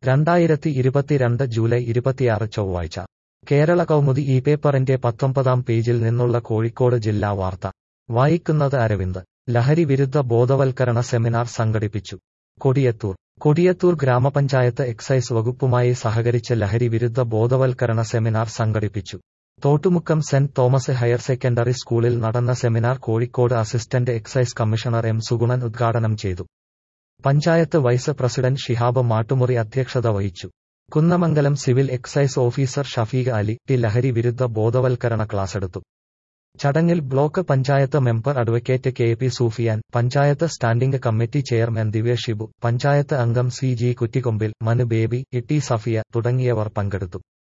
രണ്ടായിരത്തി ഇരുപത്തിരണ്ട് ജൂലൈ ഇരുപത്തിയാറ് ചൊവ്വാഴ്ച കേരള കൗമുദി ഈ പേപ്പറിന്റെ പത്തൊമ്പതാം പേജിൽ നിന്നുള്ള കോഴിക്കോട് ജില്ലാ വാർത്ത വായിക്കുന്നത് അരവിന്ദ് ലഹരി വിരുദ്ധ ബോധവൽക്കരണ സെമിനാർ സംഘടിപ്പിച്ചു കൊടിയത്തൂർ കൊടിയത്തൂർ ഗ്രാമപഞ്ചായത്ത് എക്സൈസ് വകുപ്പുമായി സഹകരിച്ച് ലഹരി വിരുദ്ധ ബോധവൽക്കരണ സെമിനാർ സംഘടിപ്പിച്ചു Thottumukkam saint Thomas higher secondary സ്കൂളിൽ നടന്ന seminar Kozhikode assistant excise commissioner M Suganan ഉദ്ഘാടനം ചെയ്തു പഞ്ചായത്ത് വൈസ് പ്രസിഡന്റ് ഷിഹാബ് മാട്ടുമുറി അധ്യക്ഷത വഹിച്ചു Kunnamangalam civil excise officer Shafeeq Ali T ലഹരി വിരുദ്ധ ബോധവൽക്കരണ ക്ലാസെടുത്തു ചടങ്ങിൽ block panchayat member advocate K P Sufiyan panchayat standing committee chairman Divya Shibu panchayat അംഗം C G Kuttikkombil Manu Baby E T Safiya തുടങ്ങിയവർ പങ്കെടുത്തു